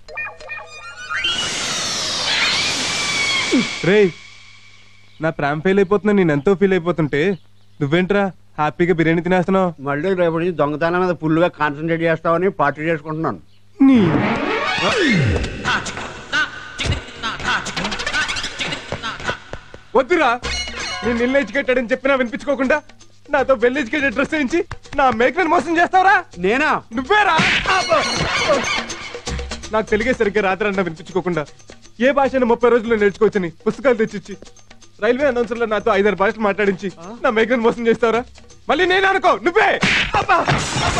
రేయ్ నా prom fail అయిపోతున్నా నేను ఎంతో ఫీల్ అయిపోతుంటే నువ్వేంట్రా హ్యాపీగా బిర్యానీ తినేస్తున్నావు మళ్ళీ రేపటి నుంచి దొంగతనం మీద ఫుల్గా కాన్సన్ట్రేట్ చేస్తామని పార్టీ చేసుకుంటున్నాను నీ వద్దురా నేను ఇల్లు ఎడ్యుకేటెడ్ అని చెప్పినా వినిపించుకోకుండా నాతో వెల్ ఎడ్యుకేటెడ్ డ్రెస్ వేయించి నా మేకలను మోసం చేస్తావరా నేనా నువ్వేరా నాకు తెలిగే సరిగ్గా రాత్రి అన్న వినిపించుకోకుండా ఏ భాషను ముప్పై రోజుల్లో నేర్చుకోవచ్చని పుస్తకాలు తెచ్చిచ్చి రైల్వే అనౌన్సర్లో నాతో ఐదారు భాషలు మాట్లాడించి నా మేఘను మోసం చేస్తావరా మళ్ళీ నేను అనుకో నువ్వే అబ్బా! అబ్బా!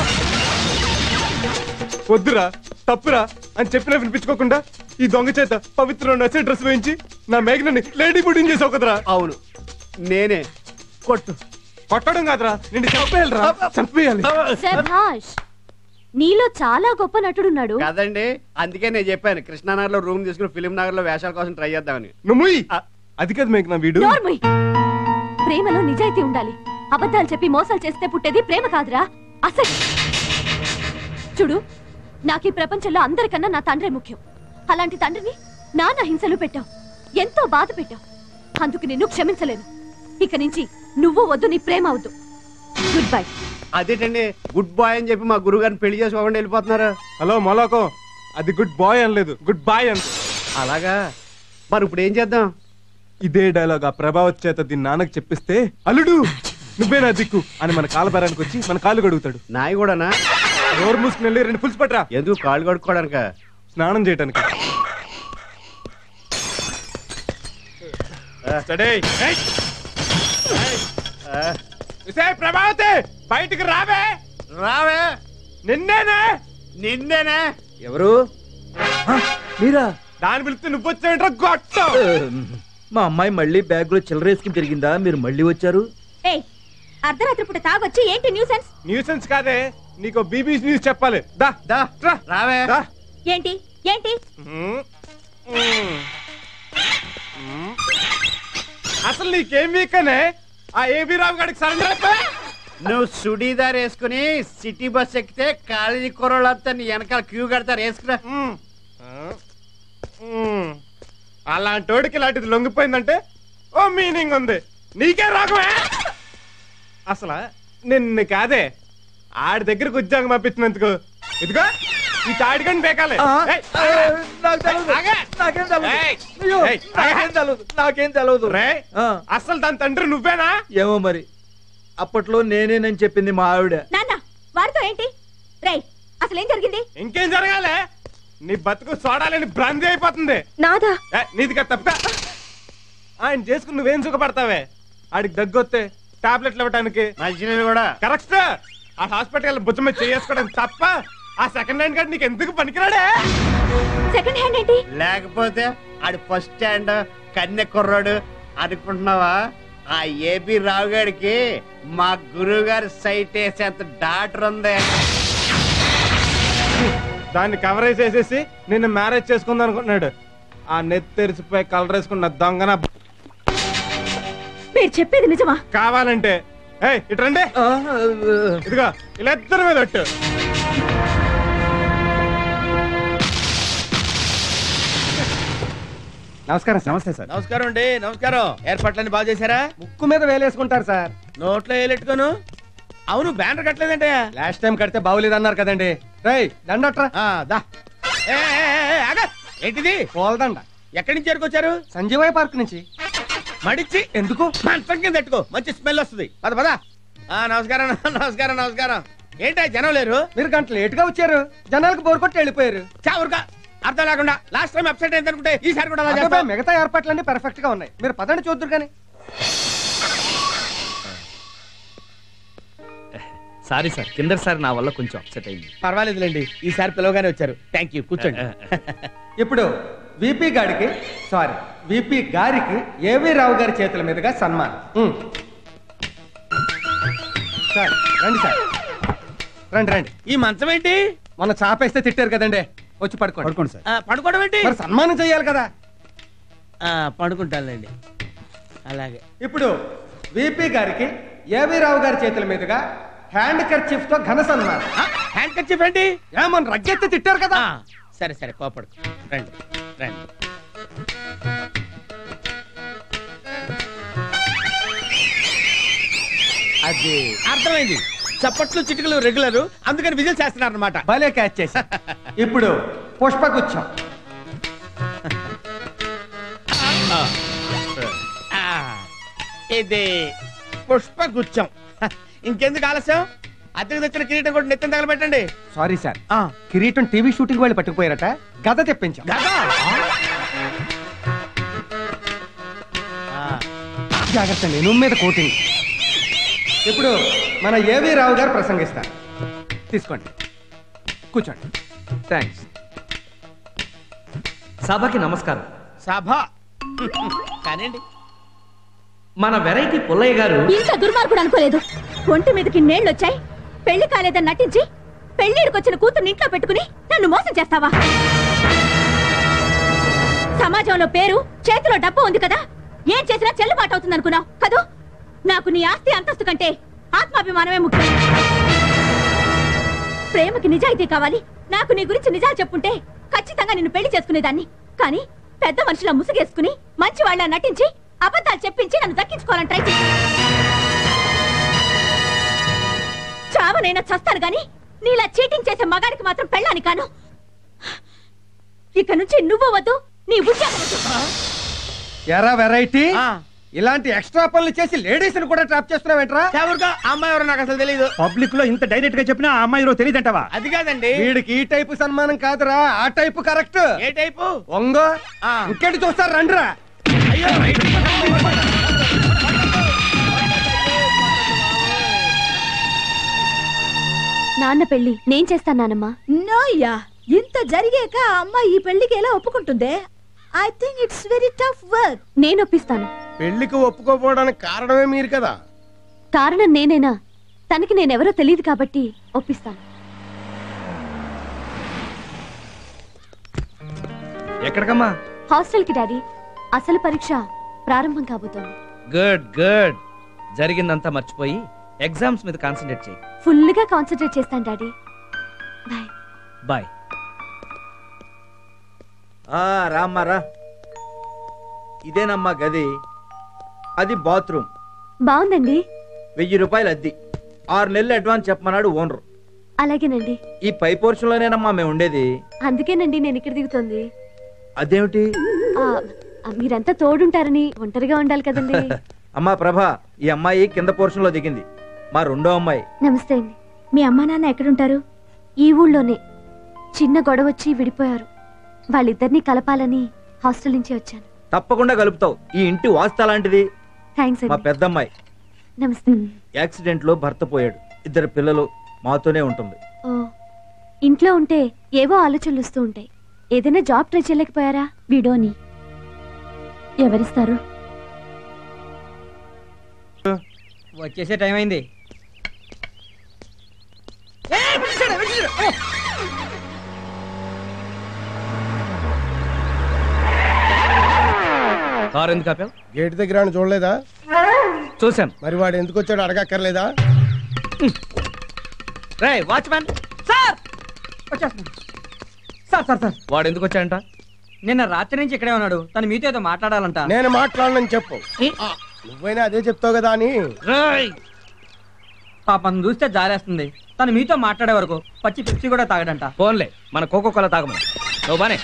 వద్దురా తప్పురా అని చెప్పినా వినిపించుకోకుండా ఈ దొంగ చేత పవిత్ర నచ్చే డ్రెస్ వేయించి నా మేఘనని లేడీ బుడ్డింగ్ చేసావు కదరా అవును నేనే కొట్టు కొట్టడం కాదురా నిన్ను చంపేయాలిరా చంపేయాలి శభాష్ నీలో చాలా గొప్ప నటుడున్నాడు కదండి అందుకే నేను చెప్పాను కృష్ణానగర్ లో రూమ్ తీసుకుని ఫిలిం నగర్ లో వేషాల కోసం ట్రై చేద్దామని నువ్వు అది కాదు మేఘ నా వీడు నోర్ముయ్ ప్రేమలో నిజాయితీ ఉండాలి అబద్ధాలు చెప్పి మోసాలు చేస్తే పుట్టేది ప్రేమ కాదురా అసలు చూడు నాకు ఈ ప్రపంచంలో అందరికన్నా నా తండ్రే ముఖ్యం అలాంటి తండ్రిని నాన్న హింసలు పెట్టావు ఎంతో బాధ పెట్టావు అందుకు నిన్ను క్షమించలేను ఇక నుంచి నువ్వు వద్దు నీ ప్రేమ వద్దు గుడ్ బై అదేంటండి గుడ్ బాయ్ అని చెప్పి మా గురువు గారిని పెళ్లి చేసుకోకుండా వెళ్ళిపోతున్నారు హలో మొలాకో అది గుడ్ బాయ్ అనలేదు గుడ్ బాయ్ అంది అలాగా మరి ఇప్పుడు ఏం చేద్దాం ఇదే డైలాగ్ ఆ ప్రభావత్ చేత దీని నాన్నకి చెప్పిస్తే అల్లుడు నువ్వే నా దిక్కు అని మన కాలబేరానికి వచ్చి మన కాలు గడుగుతాడు నాయి కూడానా నోరు మూసుకుని వెళ్ళి రెండు పులుసు పట్టరా ఎందుకు కాళ్ళు కడుక్కోవడానిక స్నానం చేయటానికి స్టడీ. ఏయ్! ఏయ్! ఇసే ప్రభావతి బయటికి రావే రావే నిన్నేనే నిన్నేనే ఎవరు మీరా దాని పిలిస్తే నువ్వు వచ్చావేంట్రా గొట్టం మా అమ్మాయి మళ్ళీ బ్యాగ్ లో చిల్లరేసుకుని తిరిగిందా మీరు మళ్ళీ వచ్చారు ఏయ్ అర్ధరాత్రి పూట తాగొచ్చి ఏంటి న్యూసెన్స్ న్యూసెన్స్ కాదే నీకు బీబీ న్యూస్ చెప్పాలి దా దా రా. రావే దా ఏంటి ఏంటి మ్మ్. మ్మ్. మ్మ్. అసలు నీకేం వీకనే ఆ ఏబీ రావు గారికి సరెండర్ అయిపోయా నువ్వు సుడీదార్ వేసుకుని సిటీ బస్ ఎక్కితే కాలేజీ కుర్రోళ్ళంతా నీ వెనకాల క్యూ కడతారు వేసుకురా మ్మ్. ఆ. మ్మ్. అలాంటోడికి ఇలాంటిది లొంగిపోయిందంటే ఓ మీనింగ్ ఉంది నీకే రోగమే అసలు నిన్ను కాదే ఆడి దగ్గరకు ఉద్యోగం పంపించినందుకు ఇదిగో ఈ తాడిగని బేకాలే ఆ, ఏయ్, ఆ, నాకు తెలవదు. ఆగే. నాకేం తెలవదు. ఏయ్, అయ్యో, ఏయ్, నాకేం తెలవదు. నాకేం తెలవదు రే ఆ, అసలు దాని తండ్రి నువ్వేనా ఏమో మరి అప్పట్లో నేనేనని చెప్పింది మా ఆవిడ నాన్న వారితో ఏంటి రేయ్ అసలు ఏం జరిగింది ఇంకేం జరగాలే నీ బతుకు సోడాలని భ్రాంతి అయిపోతుంది నాదా ఏ, నీదిగా తప్ప ఆయన చేసుకుని నువ్వేం సుఖపడతావే ఆడికి దగ్గొస్తే టాబ్లెట్లు ఇవ్వటానికి మంచినీళ్ళు కూడా కరెక్ట్ ఆ హాస్పిటల్ భుజం మీద చేసుకోవడం తప్ప ఆ సెకండ్ హ్యాండ్ కార్డు నీకు ఎందుకు పనికిరాడే సెకండ్ హ్యాండ్ ఏంటి లేకపోతే ఆడి ఫస్ట్ స్టాండ్ కన్నె కుర్రాడు అనుకుంటున్నావా ఆ ఏపీ రావు గారికి మా గురువు గారి సైట్ వేసేంత డాక్టర్ ఉంది దాన్ని కవర్ వేసేసి నిన్ను మ్యారేజ్ చేసుకుందాం అనుకుంటున్నాడు ఆ నెత్తి తెరిచిపోయి కలర్ వేసుకున్న దొంగన మీరు చెప్పేది నిజమా కావాలంటే ఏయ్ ఇట్రండి ఆ, ఇదిగో ఇలా ఇద్దరి మీద ఒట్టు నమస్కారం నమస్తే సార్ నమస్కారం అండి నమస్కారం ఏర్పాట్లన్నీ బాగా చేశారా ముక్కు మీద వేలేసుకుంటారు సార్ నోట్లో వేలెట్టుకోను అవును బ్యానర్ కట్టలేదంటే లాస్ట్ టైం కడితే బాగులేదన్నారు కదండి రై దండట్రా దా ఏ, ఏ, ఏ, ఏ, ఆగు. ఏంటిది పోల్దండ ఎక్కడి నుంచి ఎరుకొచ్చారు సంజీవయ్య పార్క్ నుంచి మడిచి ఎందుకు మంచం కింద పెట్టుకో మంచి స్మెల్ వస్తుంది పద పద ఆ, నమస్కారం నమస్కారం నమస్కారం ఏంటా జనం లేరు మీరు గంట లేట్ గా వచ్చారు జనాలకు బోర్ కొట్టి వెళ్ళిపోయారు చావురుగా అర్థం లేకుండా లాస్ట్ టైం అప్సెట్ అయింది అనుకుంటే ఈసారి కూడా అలా అబ్బబ్బే, చేస్తావు? మిగతా ఏర్పాట్లన్నీ పర్ఫెక్ట్ గా ఉన్నాయి మీరు పదండి చూద్దరు కానీ సారీ సార్ కిందసారి నా వల్ల కొంచెం అప్సెట్ అయింది పర్వాలేదులేండి ఈసారి పిలవగానే వచ్చారు థ్యాంక్ యూ కూర్చోండి ఇప్పుడు విపి గారికి సారీ విపి గారికి ఏవి రావు గారి చేతుల మీదుగా సన్మానం ఉమ్. సార్ రండి సార్ రండి రండి ఈ మంచం ఏంటి మొన్న చాపేస్తే తిట్టారు కదండి వచ్చి పడుకోండి పడుకోండి సార్ ఆ, పడుకోవడం ఏంటి మరి సన్మానం చేయాలి కదా ఆ, పడుకుంటానులేండి అలాగే ఇప్పుడు విపి గారికి ఏవి రావు గారి చేతుల మీదుగా హ్యాండ్ కర్చీఫ్ తో ఘన సన్మానం హ్యాండ్ కర్చీఫ్ ఏంటి ఏమన్నా రగ్గెత్తి తిట్టారు కదా ఆ, సరే సరే కోపడు రండి రండి అది అర్థమైంది చప్పట్లు చిటికలు రెగ్యులర్ అందుకని విజిల్ చేస్తున్నారు అనమాట భలే క్యాచ్ చేసి ఇప్పుడు పుష్పగుచ్చం ఇది పుష్పగుచ్చం హ, ఇంకెందుకు ఆలస్యం అద్దెకు తెచ్చిన కిరీటం కూడా నెత్తిన తగలబెట్టండి సారీ సార్ ఆ, కిరీటం టీవీ షూటింగ్ వాళ్ళు పట్టుకుపోయారట గద తెప్పించాం గదా? ఆ, జాగ్రత్త నేను మీద కోటింగ్ ఇప్పుడు మన ఏవి రావు గారు ప్రసంగిస్తారు తీసుకోండి కూర్చోండి థ్యాంక్స్ సభకి నమస్కారం సభ కానివ్వండి మన వెరైటీ పుల్లయ్య గారు ఇంత దుర్మార్గుడు అనుకోలేదు ఒంటి మీదకి నీళ్లు వచ్చాయి పెళ్లి కాలేదని నటించి పెళ్లిడికొచ్చిన కూతుర్ని ఇంట్లో పెట్టుకుని నన్ను మోసం చేస్తావా సమాజంలో పేరు చేతిలో డబ్బు ఉంది కదా ఏం చేసినా చెల్లుబాటు అవుతుంది అనుకున్నావు కదూ నాకు నీ ఆస్తి అంతస్తు కంటే ఆత్మాభిమానమే ముఖ్యం ప్రేమకి నిజాయితీ కావాలి నాకు నీ గురించి నిజాలు చెప్పుంటే ఖచ్చితంగా నిన్ను పెళ్లి చేసుకునేదాన్ని కానీ పెద్ద మనుషుల ముసుగేసుకుని మంచి వాళ్ళ నటించి అబద్ధాలు చెప్పించి నన్ను దక్కించుకోవాలని ట్రై చేసి చావనైనా చస్తాను గాని నీలా చీటింగ్ చేసే మగాడికి మాత్రం పెళ్ళాని కాను ఇక నుంచి నువ్వు వద్దు నీ ఉద్యోగం వద్దు ఎరా వెరైటీ ఆ, ఇలాంటి ఎక్స్ట్రా పనులు చేసి లేడీస్ ని కూడా ట్రాప్ చేస్తున్నావేంట్రా ఎవరికో ఆ అమ్మాయి ఎవరో నాకు అసలు తెలియదు పబ్లిక్ లో ఇంత డైరెక్ట్ గా చెప్పినా ఆ అమ్మాయి ఎవరో తెలియదంటావా అది కాదండి వీడికి ఈ టైపు సన్మానం కాదురా ఆ టైపు కరెక్ట్ ఏ టైపు ఒంగో ఆ. ఇంకెటి చూస్తారు రండిరా అయ్యో నాన్న పెళ్లి నేను చేస్తాను నానమ్మా నోయ్యా ఇంత జరిగాక ఆ అమ్మాయి ఈ పెళ్లికి ఎలా ఒప్పుకుంటుందే I think it's very tough work నేను ఒప్పిస్తాను పెళ్లికి ఒప్పుకోపోవడానికి కారణమే మీరు కదా కారణం నేనేనా తనకి నేనెవరో తెలియదు కాబట్టి ఒప్పిస్తాను ఎక్కడికమ్మా హాస్టల్కి డాడీ అసలు పరీక్ష ప్రారంభం కాబోతోంది గుడ్ గుడ్ జరిగిందంతా మర్చిపోయి ఎగ్జామ్స్ మీద కాన్సన్ట్రేట్ చేయి ఫుల్గా కాన్సన్ట్రేట్ చేస్తాను డాడీ బాయ్ బాయ్ ఆ, రామ్మా రా ఇదేనమ్మా గది అది బాత్రూమ్ బాగుందండి వెయ్యి రూపాయలు అద్ది ఆరు నెలలు అడ్వాన్స్ చెప్పమన్నాడు ఓనర్ అలాగేనండి ఈ పై పోర్షన్ లోనేనమ్మా మేము ఉండేది అందుకేనండి నేను ఇక్కడ దిగుతోంది అదేమిటి ఆ, ఆ, మీరంతా తోడుంటారని ఒంటరిగా ఉండాలి కదండి అమ్మా ప్రభ ఈ అమ్మాయి కింద పోర్షన్ లో దిగింది మా రెండో అమ్మాయి నమస్తే అండి మీ అమ్మా నాన్న ఎక్కడుంటారు ఈ ఊళ్ళోనే చిన్న గొడవ వచ్చి విడిపోయారు వాళ్ళిద్దరినీ కలపాలని హాస్టల్ నుంచి వచ్చాను తప్పకుండా కలుపుతావు ఈ ఇంటి వాస్త లాంటిది థ్యాంక్స్ మా అండి పెద్దమ్మాయి నమస్తే యాక్సిడెంట్ లో భర్త పోయాడు ఇద్దరు పిల్లలు మాతోనే ఉంటుంది ఓ ఇంట్లో ఉంటే ఏవో ఆలోచనలు వస్తూ ఉంటాయి ఏదైనా జాబ్ ట్రై చేయలేకపోయారా విడోని ఎవరిస్తారు వచ్చేసే టైం అయింది కారు ఎందుకు ఆపావు గేట్ దగ్గర ఆయన చూడలేదా చూశాను మరి వాడు ఎందుకు వచ్చాడు అడగక్కర్లేదా రే వాచ్మ్యాన్ సార్ వచ్చేస్తున్నాను సార్ సార్ సార్ వాడు ఎందుకు వచ్చాడంట నిన్న రాత్రి నుంచి ఇక్కడే ఉన్నాడు తను మీతో ఏదో మాట్లాడాలంట నేను మాట్లాడనని చెప్పు ఆ, నువ్వైనా అదే చెప్తావు కదా అని రేయ్ పాపం చూస్తే జారేస్తుంది తను మీతో మాట్లాడే వరకు పచ్చి పిప్సి కూడా తాగడంట ఫోన్లే మన కోకో కోలా తాగమని నువ్వు బానే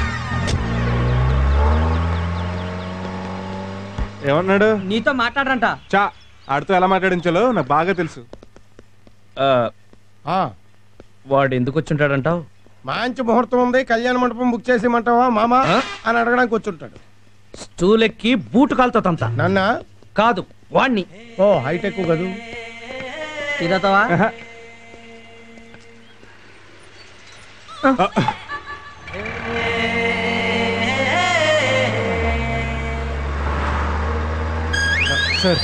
ఏమన్నాడు నీతో మాట్లాడరంట చా ఆడితో ఎలా మాట్లాడించాలో నాకు బాగా తెలుసు ఆ, ఆ, వాడు ఎందుకు వచ్చుంటాడంటావు మంచి ముహూర్తం ఉంది కళ్యాణ మండపం బుక్ చేసేయమంటావా మామా ఆ? అని అడగడానికి వచ్చుంటాడు స్టూల్ ఎక్కి బూటు కాలుతో తంత నన్న కాదు వాణ్ణి ఓ హైటెక్ కదూ ఇదవుతావా సార్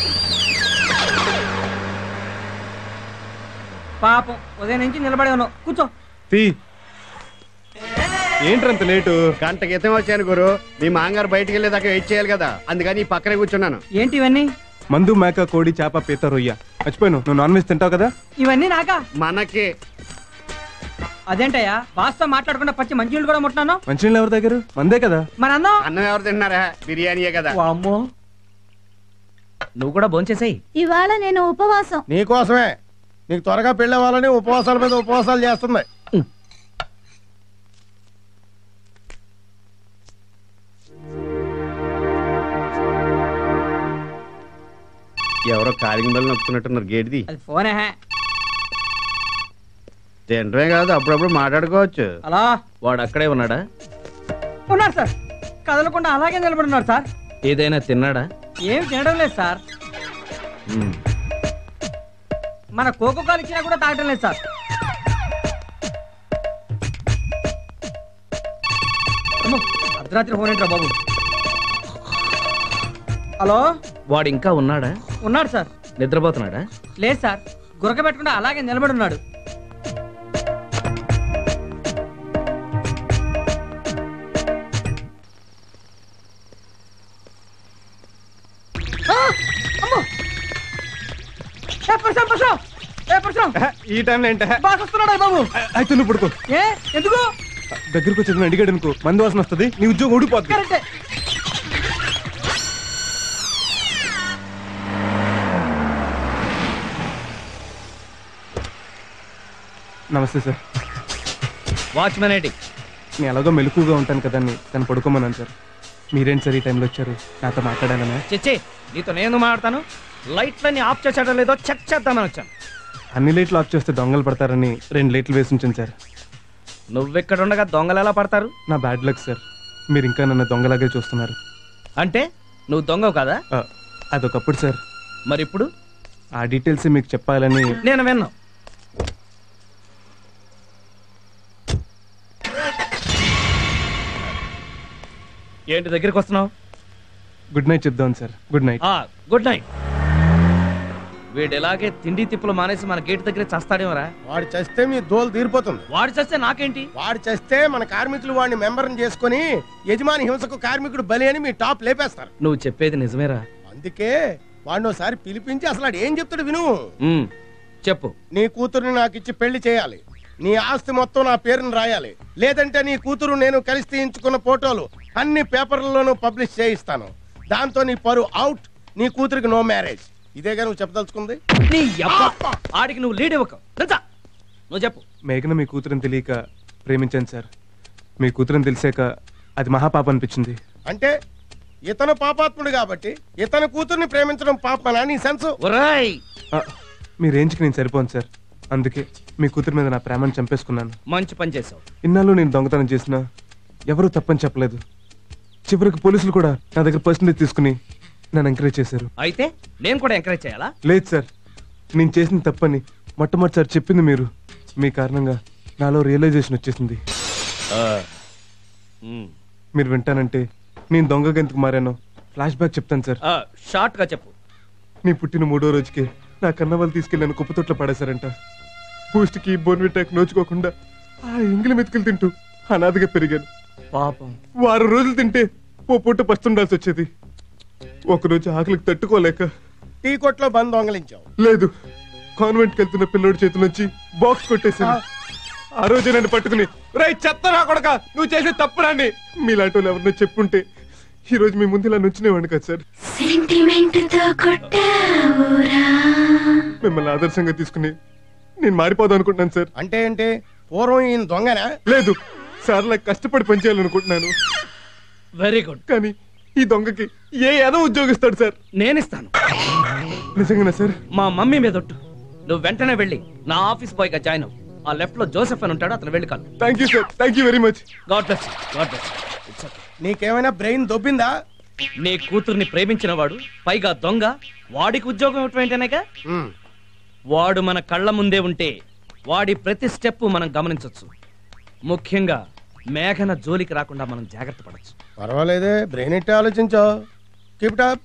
పాపం ఉదయం నుంచి నిలబడి ఉన్నావు కూర్చో తీ ఏంట్రంత లేటు గంట క్రితం వచ్చాను గురు మీ మాంగారు బయటికి వెళ్ళేదాకా వెయిట్ చేయాలి కదా అందుకని ఈ పక్కనే కూర్చున్నాను ఏంటి ఇవన్నీ మందు మేక కోడి చేప పీత రొయ్య మర్చిపోయాను నువ్వు నాన్ వెజ్ తింటావు కదా ఇవన్నీ నాకా మనకి అదేంటయ్యా బాస్తో మాట్లాడకుండా పచ్చి మంచినీళ్ళు కూడా ముట్టినాను మంచినీళ్ళు ఎవరి దగ్గర మందే కదా మన అన్నం అన్నం ఎవరు తింటున్నారా బిర్యానీయే కదా వామ్మో నువ్వు కూడా భోంచేసేయ్ ఇవాళ నేను ఉపవాసం నీకోసమే నీకు త్వరగా పెళ్ళి అవ్వాలని ఉపవాసాల మీద ఉపవాసాలు చేస్తుంది ఎవరో కాలింగ్ బెల్ నొక్కుతున్నట్టున్నారు గేట్ది అది ఫోనే తినడమే కాదు అప్పుడప్పుడు మాట్లాడుకోవచ్చు అలా వాడు అక్కడే ఉన్నాడా ఉన్నారు సార్ కదలకుండా అలాగే నిలబడున్నారు సార్ ఏదైనా తిన్నాడా ఏం తినడం లేదు సార్ మ్మ్. మన కోకో కాలు ఇచ్చినా కూడా తాగడం లేదు సార్ అమ్మో, అర్ధరాత్రి ఫోన్ ఏంట్రా బాబు హలో వాడు ఇంకా ఉన్నాడా ఉన్నాడు సార్ నిద్రపోతున్నాడా లేదు సార్ గురక పెట్టకుండా అలాగే నిలబడి ఉన్నాడు ఆ! అమ్మో! ఏ పరశురాం, పరశురాం! ఏ పరశురాం! ఆహా, ఈ టైంలో ఏంట బాస్ వస్తున్నాడా ఈ బాబు అయితే నువ్వు పడుకో ఏ ఎందుకు దగ్గరకు వచ్చి అడిగాడు అనుకో మంది వాసన వస్తుంది నీ ఉద్యోగం ఊడిపోద్ది కరెక్టే నమస్తే సార్ వాచ్మెన్ ఏంటి నేను ఎలాగో మెలకుగా ఉంటాను కదా అని తను పడుకోమన్నాను సార్ మీరేంటి సార్ ఈ టైంలో వచ్చారు నాతో మాట్లాడాలనే చెచ్చే నీతో నేను మాట్లాడతాను లైట్లన్నీ ఆఫ్ చేసాడో లేదో చెక్ చేద్దామని వచ్చాను అన్ని లైట్లు ఆఫ్ చేస్తే దొంగలు పడతారని రెండు లైట్లు వేసి ఉంచాను సార్ నువ్వెక్కడ ఉండగా దొంగలు ఎలా పడతారు నా బ్యాడ్ లక్ సార్ మీరు ఇంకా నన్ను దొంగలాగే చూస్తున్నారు అంటే నువ్వు దొంగవు కదా ఆ, అదొకప్పుడు సార్ మరి ఇప్పుడు ఆ డీటెయిల్స్ మీకు చెప్పాలని నేను విన్నా ఏంటి దగ్గరికి వస్తున్నావు గుడ్ నైట్ చెప్దాం సార్ గుడ్ నైట్ ఆ గుడ్ నైట్ వీడు ఎలాగే తిండి తిప్పులు మానేసి మన గేట్ దగ్గర చస్తాడేమరా వాడు చస్తే మీ దోలు తీరిపోతుంది వాడు చస్తే నాకేంటి వాడు చస్తే మన కార్మికులు వాడిని మెంబర్ని చేసుకొని యజమాని హింసకు కార్మికుడు బలి అని మీ టాప్ లేపేస్తారు నువ్వు చెప్పేది నిజమేరా అందుకే వాడిని ఒకసారి పిలిపించి అసలు వాడు ఏం చెప్తాడు విను ఉమ్, చెప్పు నీ కూతురుని నాకు ఇచ్చి పెళ్లి చేయాలి నీ ఆస్తి మొత్తం నా పేరుని రాయాలి లేదంటే నీ కూతురు నేను కలిసి తీయించుకున్న ఫోటోలు అన్ని పేపర్లలోనూ పబ్లిష్ చేయిస్తాను దాంతో నీ పరు అవుట్ నీ కూతురికి నో మ్యారేజ్ ఇదేగా నువ్వు చెప్పదలుచుకుంది నీ యబ్బ. ఆడికి నువ్వు లీడ్ ఇవ్వక తెలుసా నువ్వు చెప్పు మేఘన మీ కూతురుని తెలియక ప్రేమించాను సార్ మీ కూతురుని తెలిసాక అది మహాపాప అనిపించింది అంటే ఇతను పాపాత్ముడు కాబట్టి ఇతని కూతుర్ని ప్రేమించడం పాపనా నీ సెన్సు ఒరాయ్ ఆ, మీ రేంజ్కి నేను సరిపోను సార్ అందుకే మీ కూతురు మీద నా ప్రేమను చంపేసుకున్నాను మంచి పని చేసావు ఇన్నాళ్ళు నేను దొంగతనం చేసినా ఎవరూ తప్పని చెప్పలేదు చివరికి పోలీసులు కూడా నా దగ్గర పర్సంటేజ్ తీసుకుని నన్ను ఎంకరేజ్ చేశారు అయితే నేను కూడా ఎంకరేజ్ చేయాలా లేదు సార్ నేను చేసిన తప్పని మొట్టమొదటిసారి చెప్పింది మీరు మీ కారణంగా నాలో రియలైజేషన్ వచ్చేసింది మీరు వింటానంటే నేను దొంగగా ఎందుకు మారానో ఫ్లాష్ బ్యాక్ చెప్తాను సార్ షార్ట్ గా చెప్పు నీ పుట్టిన మూడో రోజుకి నా కన్న వాళ్ళు తీసుకెళ్ళి నన్ను కుప్పతొట్లో పడేశారంట బూస్ట్కి బోన్విటాక్ నోచుకోకుండా ఆ ఎంగిలి మెతుకులు తింటూ అనాథగా పెరిగాను పాపం వారం రోజులు తింటే ఓ పూట పస్తుండాల్సి వచ్చేది ఒకరోజు ఆకలికి తట్టుకోలేక టీ కొట్లో బంద్ దొంగలించావు లేదు కాన్వెంట్కి వెళ్తున్న పిల్లోడి చేతి నుంచి బాక్స్ కొట్టేశాను ఆ రోజు నన్ను పట్టుకుని రై చెత్త నా కొడక నువ్వు చేసే తప్పు రాని మీలాంటి వాళ్ళు ఎవరినో చెప్పుంటే ఈ రోజు మీ ముందు ఇలా నుంచునేవాడిని కదా సార్ మిమ్మల్ని ఆదర్శంగా తీసుకుని నేను మారిపోదాం అనుకుంటున్నాను సార్ అంటే ఏంటి పూర్వం ఈయన దొంగనా లేదు సార్ నాకు కష్టపడి పనిచేయాలనుకుంటున్నాను వెరీ గుడ్ కానీ ఈ దొంగకి ఏ ఏదో ఉద్యోగిస్తాడు సార్ నేను ఇస్తాను నిజంగానా సార్ మా మమ్మీ మీద ఒట్టు నువ్వు వెంటనే వెళ్ళి నా ఆఫీస్ బాయ్ గా జాయిన్ అవ్వు ఆ లెఫ్ట్ లో జోసెఫ్ అని ఉంటాడు అతను వెళ్ళి కాదు thank you sir thank you very much God bless God bless it's okay నీకేమైనా బ్రెయిన్ దొబ్బిందా నీ కూతుర్ని ప్రేమించిన వాడు పైగా దొంగ వాడికి ఉద్యోగం ఇవ్వటం ఏంటనేగా ఉమ్. వాడు మన కళ్ళ ముందే ఉంటే వాడి ప్రతి స్టెప్ మనం గమనించవచ్చు ముఖ్యంగా మేఘన జోలికి రాకుండా మనం జాగ్రత్త పడచ్చు పర్వాలేదే బ్రెయిన్ ఎట్టి ఆలోచించావు కీప్ టాప్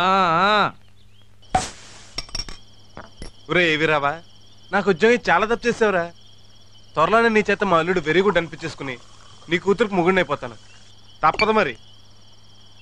ఒరే ఏవి రావా నాకు ఉద్యోగం చాలా తప్పు చేసావురా త్వరలోనే నీ చేత మా అల్లుడు వెరీ గుడ్ అనిపించేసుకుని నీ కూతురుకు ముగుడినైపోతాను తప్పదు మరి